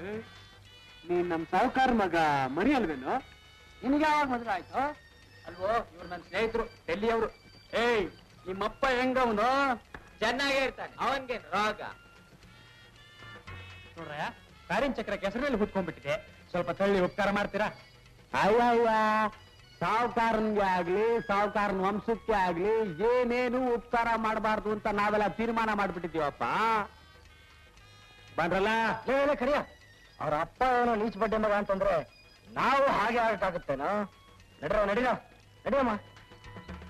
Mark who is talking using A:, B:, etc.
A: ನೀನ್ ನಮ್ ಸಾವುಕಾರ ಮಗ ಮರಿ ಅಲ್ವೇನು
B: ನಿನಗೆ ಯಾವಾಗ ಮದುವೆ ಆಯ್ತು
A: ಅಲ್ವೋ ಇವ್ರು ನನ್ನ ಸ್ನೇಹಿತರು ಡೆಲ್ಲಿಯವರು ಏಯ್ ನಿಮ್ಮಪ್ಪ ಹೆಂಗವನು
B: ಚೆನ್ನಾಗೇ ಇರ್ತಾನೆ ಅವನ್ಗೇನು ರೋಗ
A: ನೋಡ್ರಯ್ಯ ಕಾರಿನ ಚಕ್ರ ಕೆಸರಲ್ಲಿ ಹುಟ್ಕೊಂಡ್ಬಿಟ್ಟಿದೆ ಸ್ವಲ್ಪ ತಳ್ಳಿ ಉಪಕಾರ ಮಾಡ್ತೀರಾ
C: ಅಯ್ಯವ್ವ ಸಾವುಕಾರನ್ಗೆ ಆಗ್ಲಿ ಸಾವುಕಾರನ ವಂಶಕ್ಕೆ ಆಗ್ಲಿ ಏನೇನು ಉಪಕಾರ ಮಾಡಬಾರ್ದು ಅಂತ ನಾವೆಲ್ಲ ತೀರ್ಮಾನ ಮಾಡ್ಬಿಟ್ಟಿದೀವಪ್ಪ ಬಂದ್ರಲ್ಲ
B: ಹೇಳ ಕರಿಯ ಅವ್ರ ಅಪ್ಪ ಏನೋ ನೀಚ್ ಬಡ್ಡೆ ಮಗ ಅಂತಂದ್ರೆ ನಾವು ಹಾಗೆ ಆಗಕ್ಕಾಗುತ್ತೇನೋ ನಡಿರೋ ನಡಿರೋ ನಡಿಯಮ್ಮ